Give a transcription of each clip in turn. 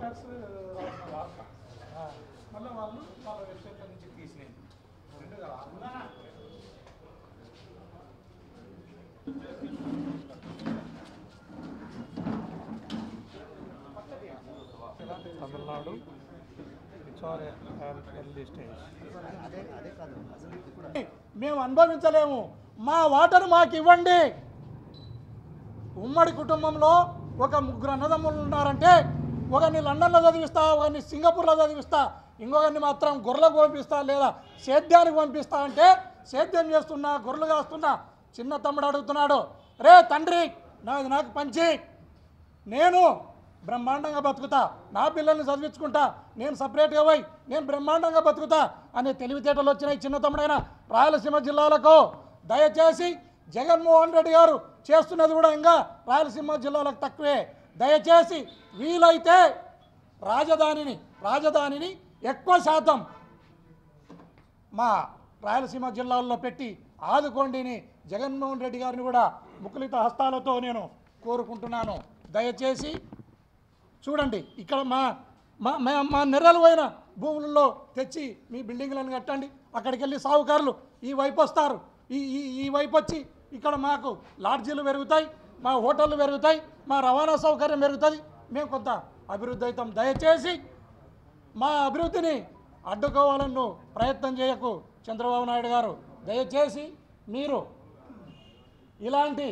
Xerox రాసిన వార్త మళ్ళీ వాళ్ళు వాళ్ళ వెబ్సైట్ల నుంచి తీసినాయి రెండు కదా తమిళనాడు హెచ్ఆర్ ఎర్లీ స్టేజ్ మేము అనుభవించలేము మా వాటర్ మాకు ఇవ్వండి ఉమ్మడి కుటుంబంలో ఒక ముగ్గురు అన్నదమ్ములు ఉన్నారంటే ఒకరిని లండన్లో చదివిస్తా ఒకరిని సింగపూర్లో చదివిస్తా ఇంకొకరిని మాత్రం గొర్రెలకు పంపిస్తా లేదా సేద్యానికి పంపిస్తా అంటే సేద్యం చేస్తున్నా గొర్రెలు కాస్తున్నా చిన్న తమ్ముడు అడుగుతున్నాడు రే తండ్రి నాది నాకు పంచి నేను బ్రహ్మాండంగా బతుకుతా నా పిల్లల్ని చదివించుకుంటా నేను సపరేట్గా పోయి నేను బ్రహ్మాండంగా బతుకుతా అనే తెలివితేటలు వచ్చినాయి చిన్న తమ్ముడైన రాయలసీమ జిల్లాలకు దయచేసి జగన్మోహన్ రెడ్డి గారు చేస్తున్నది కూడా ఇంకా రాయలసీమ జిల్లాలకు తక్కువే దయచేసి వీలైతే రాజధానిని రాజధానిని ఎక్కువ శాతం మా రాయలసీమ జిల్లాల్లో పెట్టి ఆదుకోండిని జగన్మోహన్ రెడ్డి గారిని కూడా ముకులిత హస్తాలతో నేను కోరుకుంటున్నాను దయచేసి చూడండి ఇక్కడ మా మా మా- మా నెర్రలు పోయిన భూములలో తెచ్చి మీ బిల్డింగ్లను కట్టండి అక్కడికి వెళ్ళి సావుకారులు ఈ వైపు వస్తారు ఈ ఈ ఈ వైపు వచ్చి ఇక్కడ మాకు లాడ్జీలు పెరుగుతాయి మా హోటళ్ళు పెరుగుతాయి మా రవాణా సౌకర్యం పెరుగుతుంది మేము కొంత అభివృద్ధి అవుతాం దయచేసి మా అభివృద్ధిని అడ్డుకోవాలని నువ్వు ప్రయత్నం చేయకు చంద్రబాబు నాయుడు గారు దయచేసి మీరు ఇలాంటి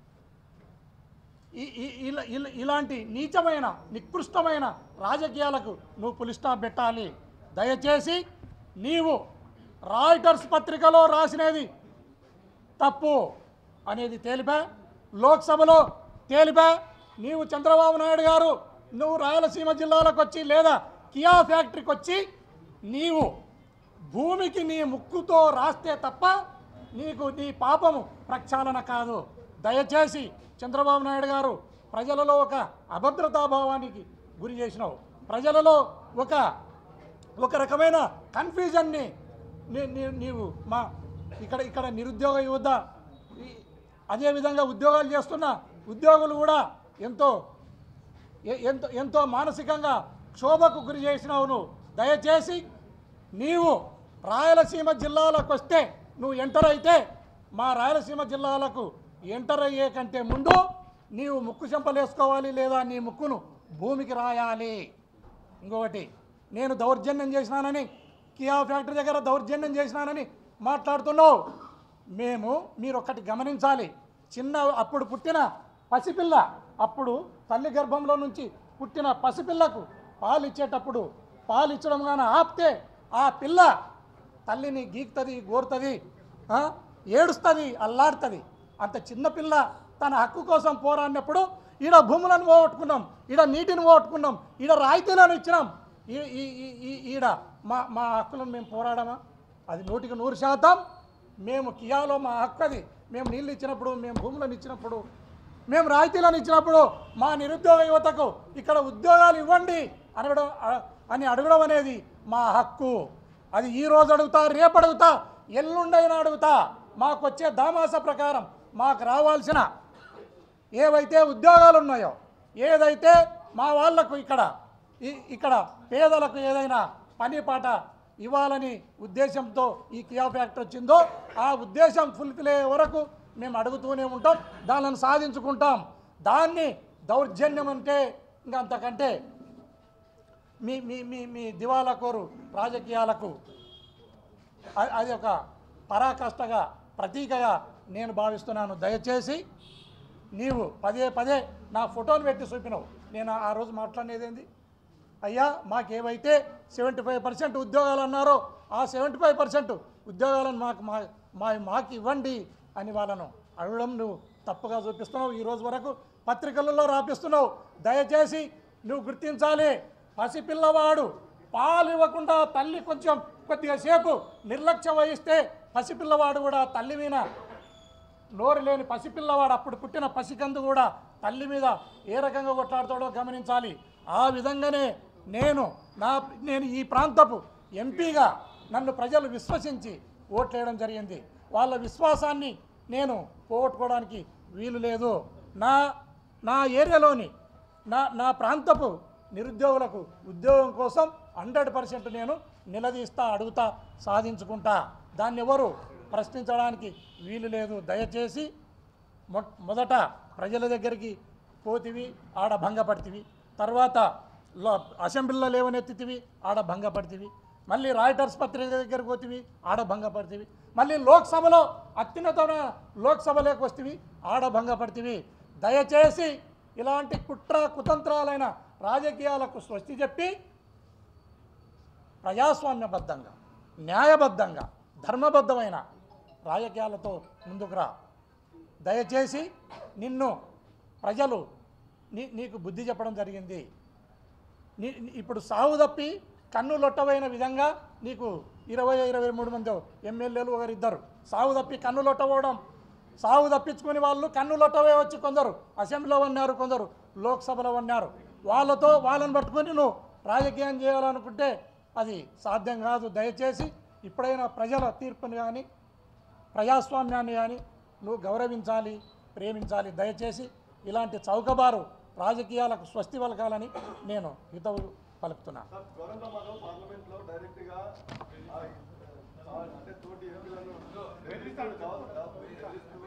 ఈ- ఈ- ఇలా- ఇలా- ఇలాంటి నీచమైన నికృష్టమైన రాజకీయాలకు నువ్వు పులి స్టాప్ పెట్టాలి దయచేసి నీవు రాయిటర్స్ పత్రికలో రాసినది తప్పు అనేది తేలిపా లోక్సభలో తేలిపా నీవు చంద్రబాబు నాయుడు గారు నువ్వు రాయలసీమ జిల్లాలకు వచ్చి లేదా కియా ఫ్యాక్టరీకి వచ్చి నీవు భూమికి నీ ముక్కుతో రాస్తే తప్ప నీకు నీ పాపము ప్రక్షాళన కాదు దయచేసి చంద్రబాబు నాయుడు గారు ప్రజలలో ఒక అభద్రతాభావానికి గురి చేసినావు ప్రజలలో ఒక ఒక రకమైన కన్ఫ్యూజన్ని నీ- నీ- నీవు మా ఇక్కడ ఇక్కడ నిరుద్యోగ యువత ఈ- అదేవిధంగా ఉద్యోగాలు చేస్తున్న ఉద్యోగులు కూడా ఎంతో ఎ- ఎంతో ఎంతో మానసికంగా క్షోభకు గురి చేసినావు నువ్వు దయచేసి నీవు రాయలసీమ జిల్లాలకు వస్తే నువ్వు ఎంటర్ అయితే మా రాయలసీమ జిల్లాలకు ఎంటర్ అయ్యే కంటే ముందు నీవు ముక్కు చెంపలు వేసుకోవాలి లేదా నీ ముక్కును భూమికి రాయాలి ఇంకొకటి నేను దౌర్జన్యం చేసినానని కియా ఫ్యాక్టరీ దగ్గర దౌర్జన్యం చేసినానని మాట్లాడుతున్నావు మేము మీరు ఒకటి గమనించాలి చిన్న అప్పుడు పుట్టిన పసిపిల్ల అప్పుడు తల్లి గర్భంలో నుంచి పుట్టిన పసిపిల్లకు పాలు ఇచ్చేటప్పుడు పాలు ఇచ్చడం కానీ ఆపితే ఆ పిల్ల తల్లిని గీక్తుంది గోరుతుంది ఏడుస్తుంది అల్లాడుతుంది అంత చిన్న పిల్ల తన హక్కు కోసం పోరాడినప్పుడు ఈడ భూములను పోగొట్టుకున్నాం ఈడ నీటిని పోగొట్టుకున్నాం ఈడ రాయితీలను ఇచ్చినాం ఈ- ఈ- ఈ- ఈ- ఈడ మా మా హక్కులను మేము పోరాడమా అది నూటికి నూరు శాతం మేము కియాలో మా హక్కు అది మేము నీళ్ళు ఇచ్చినప్పుడు మేము భూములను ఇచ్చినప్పుడు మేము రాయితీలను ఇచ్చినప్పుడు మా నిరుద్యోగ యువతకు ఇక్కడ ఉద్యోగాలు ఇవ్వండి అనడం అ- అని అడగడం అనేది మా హక్కు అది ఈ రోజు అడుగుతా రేపు అడుగుతా ఎల్లుండైనా అడుగుతా మాకు వచ్చే దామాస ప్రకారం మాకు రావాల్సిన ఏవైతే ఉద్యోగాలు ఉన్నాయో ఏదైతే మా వాళ్లకు ఇక్కడ ఈ- ఇక్కడ పేదలకు ఏదైనా పని పాట ఇవ్వాలని ఉద్దేశంతో ఈ కియా ఫ్యాక్టరీ వచ్చిందో ఆ ఉద్దేశం ఫుల్ఫిల్ అయ్యే వరకు మేము అడుగుతూనే ఉంటాం దానిని సాధించుకుంటాం దాన్ని దౌర్జన్యం అంటే ఇంకా అంతకంటే మీ మీ మీ మీ దివాలా కోరు రాజకీయాలకు అ- అది ఒక పరాకాష్ఠగా ప్రతీకగా నేను భావిస్తున్నాను దయచేసి నీవు పదే పదే నా ఫోటోను పెట్టి చూపినావు నేను ఆ రోజు మాట్లాడేది ఏంది అయ్యా మాకేవైతే సెవెంటీ ఫైవ్ పర్సెంట్ ఉద్యోగాలు అన్నారో ఆ సెవెంటీ ఫైవ్ పర్సెంట్ ఉద్యోగాలను మాకు మా మా మాకు ఇవ్వండి అని వాళ్ళను అడగడం నువ్వు తప్పుగా చూపిస్తున్నావు ఈ రోజు వరకు పత్రికలలో రాపిస్తున్నావు దయచేసి నువ్వు గుర్తించాలి పసిపిల్లవాడు పాలు ఇవ్వకుండా తల్లి కొంచెం కొద్దిగా సేపు నిర్లక్ష్యం వహిస్తే పసిపిల్లవాడు కూడా తల్లి మీద నోరు లేని పసిపిల్లవాడు అప్పుడు పుట్టిన పసికందు కూడా తల్లి మీద ఏ రకంగా కొట్లాడతాడో గమనించాలి ఆ విధంగానే నేను నా నేను ఈ ప్రాంతపు ఎంపీగా నన్ను ప్రజలు విశ్వసించి ఓట్లేయడం జరిగింది వాళ్ళ విశ్వాసాన్ని నేను పోగొట్టుకోవడానికి వీలు లేదు నా నా ఏరియాలోని నా నా ప్రాంతపు నిరుద్యోగులకు ఉద్యోగం కోసం హండ్రెడ్ పర్సెంట్ నేను నిలదీస్తా అడుగుతా సాధించుకుంటా దాన్ని ఎవరు ప్రశ్నించడానికి వీలు లేదు దయచేసి మొ మొదట ప్రజల దగ్గరికి పోతివి ఆడ భంగపడితివి తర్వాత లో అసెంబ్లీలో లేవనెత్తితివి ఆడ భంగపడితివి మళ్ళీ రాయిటర్స్ పత్రిక దగ్గరికి పోతివి ఆడ భంగపడితివి మళ్ళీ లోక్సభలో అత్యున్నతమైన లోక్సభలోకి వస్తేవి ఆడ భంగపడితివి దయచేసి ఇలాంటి కుట్ర కుతంత్రాలైన రాజకీయాలకు స్వస్తి చెప్పి ప్రజాస్వామ్యబద్ధంగా న్యాయబద్ధంగా ధర్మబద్ధమైన రాజకీయాలతో ముందుకు రా దయచేసి నిన్ను ప్రజలు నీ నీకు బుద్ధి చెప్పడం జరిగింది నీ నీ- ఇప్పుడు సాగు తప్పి కన్ను లొట్టవైన విధంగా నీకు ఇరవై ఇరవై మూడు మంది ఎమ్మెల్యేలు ఒకరిద్దరు సాగు తప్పి కన్ను లొట్టవడం సాగు తప్పించుకుని వాళ్ళు కన్ను లొట్టవే వచ్చి కొందరు అసెంబ్లీలో ఉన్నారు కొందరు లోక్సభలో ఉన్నారు వాళ్ళతో వాళ్ళని పట్టుకొని నువ్వు రాజకీయం చేయాలనుకుంటే అది సాధ్యం కాదు దయచేసి ఇప్పుడైనా ప్రజల తీర్పుని కానీ ప్రజాస్వామ్యాన్ని కానీ నువ్వు గౌరవించాలి ప్రేమించాలి దయచేసి ఇలాంటి చౌకబారు రాజకీయాలకు స్వస్తి పలకాలని నేను హితవు పలుకుతున్నాను సార్ త్వరలో మనం పార్లమెంట్ లో డైరెక్ట్ గా ఆ, ఆ, అంటే తోటి ఎంపీలను బెదిరిస్తాడు కావు- కావు- బెదిరిస్తూ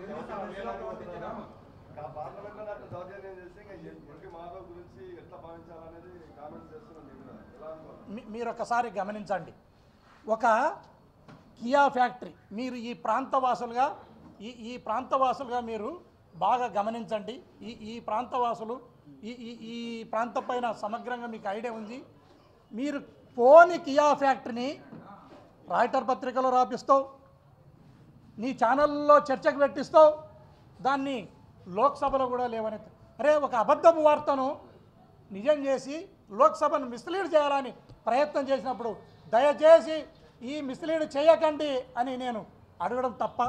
ఆ పార్లమెంట్ లో నాకు దౌర్జన్యం చేసి ఇంకా ఎంపీ మాధవ్ గురించి ఎట్లా భావించాలనేది కామెంట్స్ చేస్తున్నాను నేను కూడా. ఎలా అనుకోవాలి మీ- మీరు ఒకసారి గమనించండి ఒక కియా ఫ్యాక్టరీ మీరు ఈ ప్రాంతవాసులుగా ఈ ఈ ప్రాంతవాసులుగా మీరు బాగా గమనించండి ఈ ఈ ప్రాంతవాసులు ఈ ఈ ఈ ప్రాంతం పైన సమగ్రంగా మీకు ఐడియా ఉంది మీరు పోని కియా ఫ్యాక్టరీని రాయిటర్ పత్రికలో రాపిస్తావు నీ ఛానల్లో చర్చకు పెట్టిస్తావు దాన్ని లోక్సభలో కూడా లేవని అరే ఒక అబద్ధపు వార్తను నిజం చేసి లోక్సభను మిస్లీడ్ చేయాలని ప్రయత్నం చేసినప్పుడు దయచేసి ఈ మిస్లీడ్ చేయకండి అని నేను అడగడం తప్ప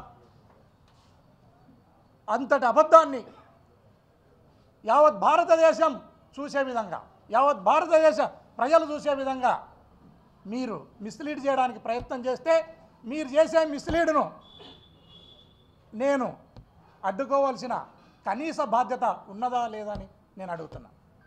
అంతటి అబద్ధాన్ని యావత్ భారతదేశం చూసే విధంగా యావత్ భారతదేశ ప్రజలు చూసే విధంగా మీరు మిస్లీడ్ చేయడానికి ప్రయత్నం చేస్తే మీరు చేసే మిస్లీడ్ను నేను అడ్డుకోవాల్సిన కనీస బాధ్యత ఉన్నదా లేదా అని నేను అడుగుతున్నా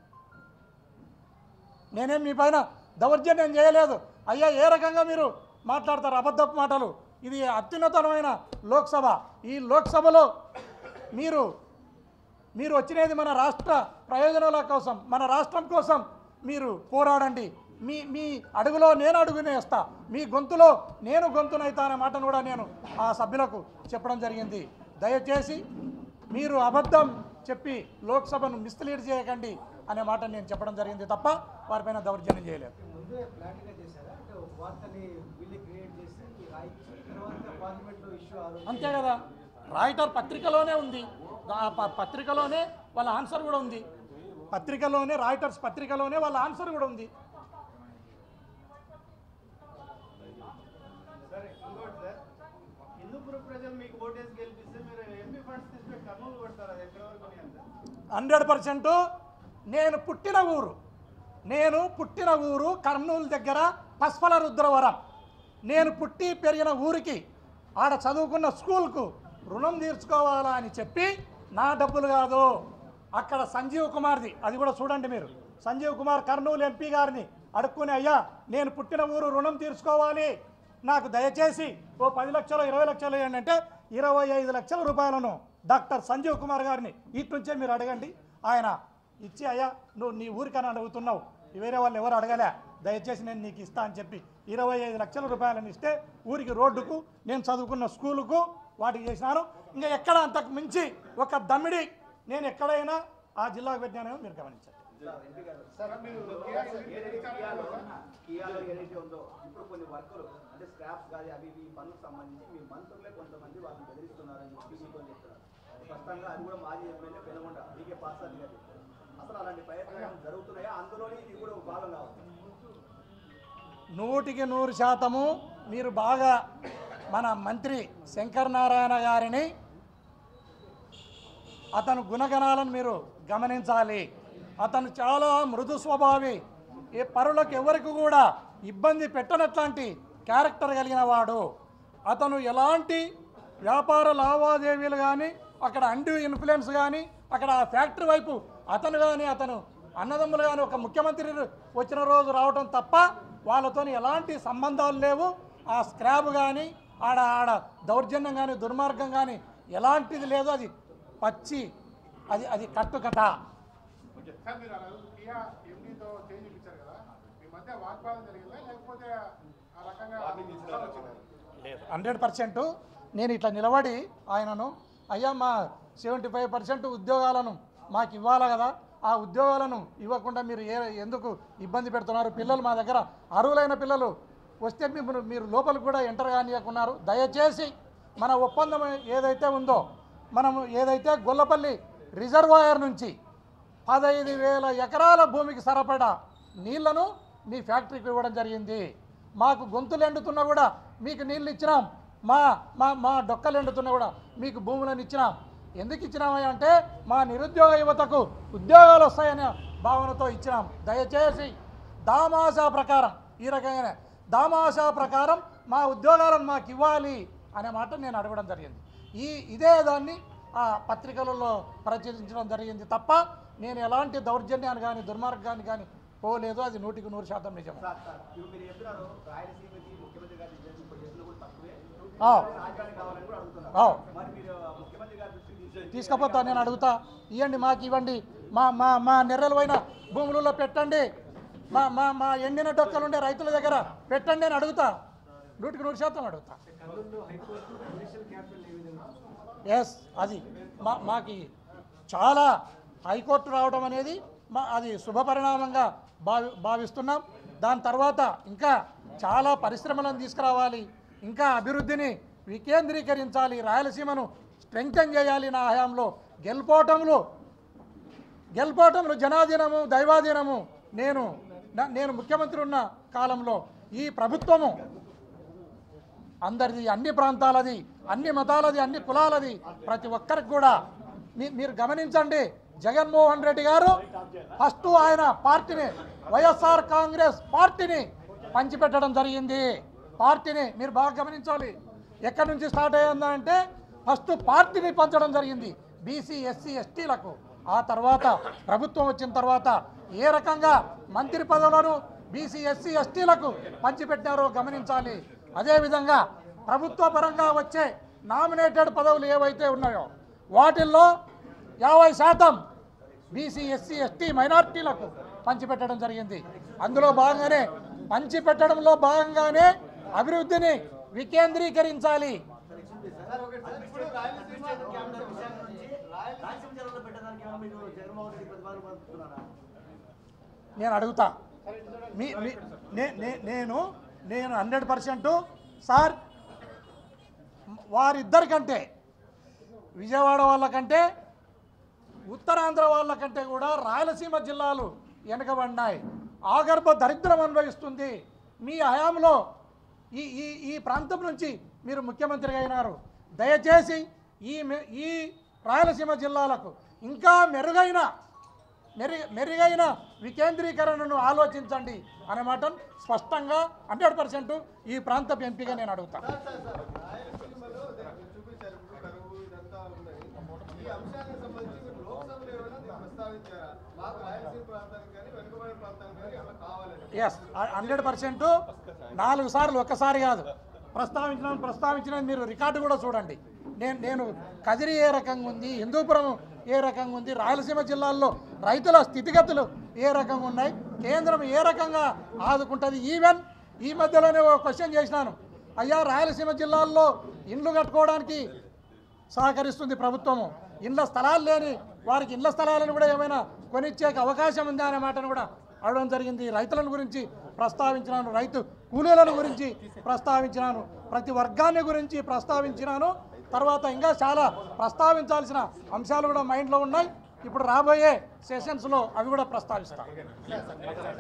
నేనేం మీ పైన దౌర్జన్యం చేయలేదు అయ్యా ఏ రకంగా మీరు మాట్లాడతారు అబద్ధపు మాటలు ఇది అత్యున్నతమైన లోక్సభ ఈ లోక్సభలో మీరు మీరు వచ్చినది మన రాష్ట్ర ప్రయోజనాల కోసం మన రాష్ట్రం కోసం మీరు పోరాడండి మీ మీ అడుగులో నేను అడుగునేస్తా మీ గొంతులో నేను గొంతునైతా అనే మాటను కూడా నేను ఆ సభ్యులకు చెప్పడం జరిగింది దయచేసి మీరు అబద్ధం చెప్పి లోక్సభను మిస్లీడ్ చేయకండి అనే మాట నేను చెప్పడం జరిగింది తప్ప వారిపైన దౌర్జన్యం చేయలేదు ముందే ప్లాన్గా చేశారా అంటే ఒక వార్తని వీళ్ళే క్రియేట్ చేసి రాయించి తర్వాత పార్లమెంట్లో ఇష్యూ ఆలోచించి అంతే కదా రాయిటర్ పత్రికలోనే ఉంది ఆ ప- పత్రికలోనే వాళ్ళ ఆన్సర్ కూడా ఉంది పత్రికలోనే రాయిటర్స్ పత్రికలోనే వాళ్ళ ఆన్సర్ కూడా ఉంది సరే ఇంకోటి సార్ హిందూపురం ప్రజలు మీకు ఓటేసి గెలిపిస్తే మీరు ఎంపీ ఫండ్స్ తీసుకుని కర్నూలు కొడతారు అది ఎక్కడ వరకు నీ అంత హండ్రెడ్ పర్సెంట్ నేను పుట్టిన ఊరు నేను పుట్టిన ఊరు కర్నూలు దగ్గర పస్పల రుద్రవరం నేను పుట్టి పెరిగిన ఊరికి ఆడ చదువుకున్న స్కూల్కు రుణం తీర్చుకోవాలా అని చెప్పి నా డబ్బులు కాదు అక్కడ సంజీవ్ కుమార్ది అది కూడా చూడండి మీరు సంజీవ్ కుమార్ కర్నూలు ఎంపీ గారిని అడుక్కుని అయ్యా నేను పుట్టిన ఊరు రుణం తీర్చుకోవాలి నాకు దయచేసి ఓ పది లక్షలు ఇరవై లక్షలు ఇవ్వండి అంటే ఇరవై ఐదు లక్షల రూపాయలను డాక్టర్ సంజీవ్ కుమార్ గారిని ఇటు నుంచే మీరు అడగండి ఆయన ఇచ్చి అయ్యా నువ్వు నీ ఊరికని అడుగుతున్నావు వేరే వాళ్ళు ఎవరు అడగలే దయచేసి నేను నీకు ఇస్తా అని చెప్పి ఇరవై ఐదు లక్షల రూపాయలను ఇస్తే ఊరికి రోడ్డుకు నేను చదువుకున్న స్కూలుకు వాటికి చేసినాను ఇంకా ఎక్కడ అంతకు మించి ఒక దమ్మిడి నేను ఎక్కడైనా ఆ జిల్లాకు పెట్టినానేమో మీరు గమనించండి కియాలో ఏదైతే ఉందో ఇప్పుడు కొన్ని వర్కులు అంటే స్క్రాప్స్ కానీ అవి ఇవి పనులకు సంబంధించి మీ మంత్రులే కొంతమంది వాళ్ళని బెదిరిస్తున్నారని చెప్పి మీతో చెప్తున్నారు స్పష్టంగా అది కూడా మాజీ ఎమ్మెల్యే పెనగొండ వీకే పాసాది గారు చెప్పారు అసలు అలాంటి ప్రయత్నాలు జరుగుతున్నాయా అందులోనే ఇది కూడా ఒక భాగం కావచ్చు నూటికి నూరు శాతము మీరు బాగా మన మంత్రి శంకర్ నారాయణ గారిని అతను గుణగణాలను మీరు గమనించాలి అతను చాలా మృదు స్వభావి ఏ పరులకు ఎవరికి కూడా ఇబ్బంది పెట్టనట్లాంటి క్యారెక్టర్ కలిగిన వాడు అతను ఎలాంటి వ్యాపార లావాదేవీలు కానీ అక్కడ అండి ఇన్ఫ్లుయెన్స్ కానీ అక్కడ ఆ ఫ్యాక్టరీ వైపు అతను కానీ అతను అన్నదమ్ములు కానీ ఒక ముఖ్యమంత్రి వచ్చిన రోజు రావడం తప్ప వాళ్ళతో ఎలాంటి సంబంధాలు లేవు ఆ స్క్రాబ్ కానీ ఆడ ఆడ దౌర్జన్యం కానీ దుర్మార్గం కానీ ఎలాంటిది లేదు అది పచ్చి అది అది కట్టుకథ సార్ మీరు ఆ రోజు కియా ఎండీతో చేంజ్ ఇప్పించారు కదా మీ మధ్య వాగ్వాదం జరిగిందా లేకపోతే ఆ రకంగా హండ్రెడ్ పర్సెంట్ నేను ఇట్లా నిలబడి ఆయనను అయ్యా మా సెవెంటీ ఫైవ్ పర్సెంట్ ఉద్యోగాలను మాకు ఇవ్వాలి కదా ఆ ఉద్యోగాలను ఇవ్వకుండా మీరు ఏ ఎందుకు ఇబ్బంది పెడుతున్నారు పిల్లలు మా దగ్గర అర్హులైన పిల్లలు వస్తే మీరు మీరు లోపలికి కూడా ఎంటర్ కానియకున్నారు దయచేసి మన ఒప్పందం ఏదైతే ఉందో మనము ఏదైతే గొల్లపల్లి రిజర్వాయర్ నుంచి పదహైదు వేల ఎకరాల భూమికి సరిపడా నీళ్లను మీ ఫ్యాక్టరీకి ఇవ్వడం జరిగింది మాకు గొంతులు ఎండుతున్నా కూడా మీకు నీళ్ళు ఇచ్చినాం మా మా మా డొక్కలు ఎండుతున్నా కూడా మీకు భూములను ఇచ్చినాం ఎందుకు ఇచ్చినామని అంటే మా నిరుద్యోగ యువతకు ఉద్యోగాలు వస్తాయనే భావనతో ఇచ్చినాం దయచేసి దామాషా ప్రకారం ఈ రకంగానే దామాషా ప్రకారం మా ఉద్యోగాలను మాకు ఇవ్వాలి అనే మాట నేను అడగడం జరిగింది ఈ ఇదే దాన్ని ఆ పత్రికలలో ప్రచురించడం జరిగింది తప్ప నేను ఎలాంటి దౌర్జన్యాన్ని కానీ దుర్మార్గాన్ని కానీ పోలేదు అది నూటికి నూరు శాతం నిజం సార్ సార్ ఇప్పుడు మీరు చెప్తున్నారు రాయలసీమకి ముఖ్యమంత్రి గారి ఇప్పుడు చేసిన కూడా తక్కువే ఆ. రాజధాని కావాలని కూడా అడుగుతున్నారు ఆ. మరి మీరు ముఖ్యమంత్రి గారి దృష్టికి తీసుకెళ్ళి తీసుకపోతా నేను అడుగుతా ఇవ్వండి మాకు ఇవ్వండి మా మా మా నెర్రలమైన భూములలో పెట్టండి మా మా మా ఎండిన డొక్కలు ఉండే రైతుల దగ్గర పెట్టండి అని అడుగుతా నూటికి నూరు శాతం అడుగుతా ఎస్ అది మా మాకి చాలా హైకోర్టు రావడం అనేది మా అది శుభపరిణామంగా భావి భావిస్తున్నాం దాని తర్వాత ఇంకా చాలా పరిశ్రమలను తీసుకురావాలి ఇంకా అభివృద్ధిని వికేంద్రీకరించాలి రాయలసీమను స్ట్రెంగ్తన్ చేయాలి నా హయాంలో గెలుపోవటంలో గెలుపోవటంలో జనాధీనము దైవాధీనము నేను నా- నేను ముఖ్యమంత్రి ఉన్న కాలంలో ఈ ప్రభుత్వము అందరిది అన్ని ప్రాంతాలది అన్ని మతాలది అన్ని కులాలది ప్రతి ఒక్కరికి కూడా మీ మీరు గమనించండి జగన్మోహన్ రెడ్డి గారు ఫస్ట్ ఆయన పార్టీని వైఎస్ఆర్ కాంగ్రెస్ పార్టీని పంచిపెట్టడం జరిగింది పార్టీని మీరు బాగా గమనించాలి ఎక్కడి నుంచి స్టార్ట్ అయ్యిందంటే ఫస్ట్ పార్టీని పంచడం జరిగింది బీసీ ఎస్సీ ఎస్టీలకు ఆ తర్వాత ప్రభుత్వం వచ్చిన తర్వాత ఏ రకంగా మంత్రి పదవులను బీసీ ఎస్సీ ఎస్టీలకు పంచిపెట్టారో గమనించాలి అదేవిధంగా ప్రభుత్వ పరంగా వచ్చే నామినేటెడ్ పదవులు ఏవైతే ఉన్నాయో వాటిల్లో యాభై శాతం బీసీ ఎస్సీ ఎస్టీ మైనార్టీలకు పంచిపెట్టడం జరిగింది అందులో భాగంగానే పంచిపెట్టడంలో భాగంగానే అభివృద్ధిని వికేంద్రీకరించాలి ఇప్పుడు రాయలసీమ క్యాబినెట్ విశాఖ నుంచి రాయలసీమ జిల్లాలో పెట్టడానికి ఏమైనా మీరు జగన్మోహన్ రెడ్డి ప్రతిపాదన పంపుతున్నారా నేను అడుగుతా మీ మీ- నే- నే- నేను నేను హండ్రెడ్ పర్సెంట్ సార్ వారిద్దరికంటే విజయవాడ వాళ్ళకంటే ఉత్తరాంధ్ర వాళ్ళకంటే కూడా రాయలసీమ జిల్లాలు వెనకబడినాయి ఆగర్భ దరిద్రం అనుభవిస్తుంది మీ హయాంలో ఈ ఈ ఈ ప్రాంతం నుంచి మీరు ముఖ్యమంత్రిగా అయినారు దయచేసి ఈ మె- ఈ రాయలసీమ జిల్లాలకు ఇంకా మెరుగైన మెరుగ మెరుగైన వికేంద్రీకరణను ఆలోచించండి అనే మాటను స్పష్టంగా హండ్రెడ్ పర్సెంట్ ఈ ప్రాంతపు ఎంపీగా నేను అడుగుతాను సార్ సార్ సార్ రాయలసీమలో అదే మీరు చూపించారు ఇప్పుడు కరువు ఇదంతా ఉన్నాయి ఈ అంశానికి సంబంధించి మీరు లోక్సభలో ఏమైనా దీన్ని ప్రస్తావించారా మాకు రాయలసీమ ప్రాంతానికి కానీ వెనుకబడిన ప్రాంతానికి కానీ ఏమైనా కావాలని ఎస్ హండ్రెడ్ పర్సెంట్ నాలుగు సార్లు ఒక్కసారి కాదు ప్రస్తావించిన ప్రస్తావించిన మీరు రికార్డు కూడా చూడండి నేను నేను కదిరి ఏ రకంగా ఉంది హిందూపురం ఏ రకంగా ఉంది రాయలసీమ జిల్లాల్లో రైతుల స్థితిగతులు ఏ రకంగా ఉన్నాయి కేంద్రం ఏ రకంగా ఆదుకుంటుంది ఈవెన్ ఈ మధ్యలోనే ఒక క్వశ్చన్ చేసినాను అయ్యా రాయలసీమ జిల్లాల్లో ఇండ్లు కట్టుకోవడానికి సహకరిస్తుంది ప్రభుత్వము ఇండ్ల స్థలాలు లేని వారికి ఇండ్ల స్థలాలను కూడా ఏమైనా కొనిచ్చే అవకాశం ఉందా అనే మాటను కూడా అడగడం జరిగింది రైతులను గురించి ప్రస్తావించినాను రైతు కూలీలను గురించి ప్రస్తావించినాను ప్రతి వర్గాన్ని గురించి ప్రస్తావించినాను తర్వాత ఇంకా చాలా ప్రస్తావించాల్సిన అంశాలు కూడా మైండ్లో ఉన్నాయి ఇప్పుడు రాబోయే సెషన్స్లో అవి కూడా ప్రస్తావిస్తాను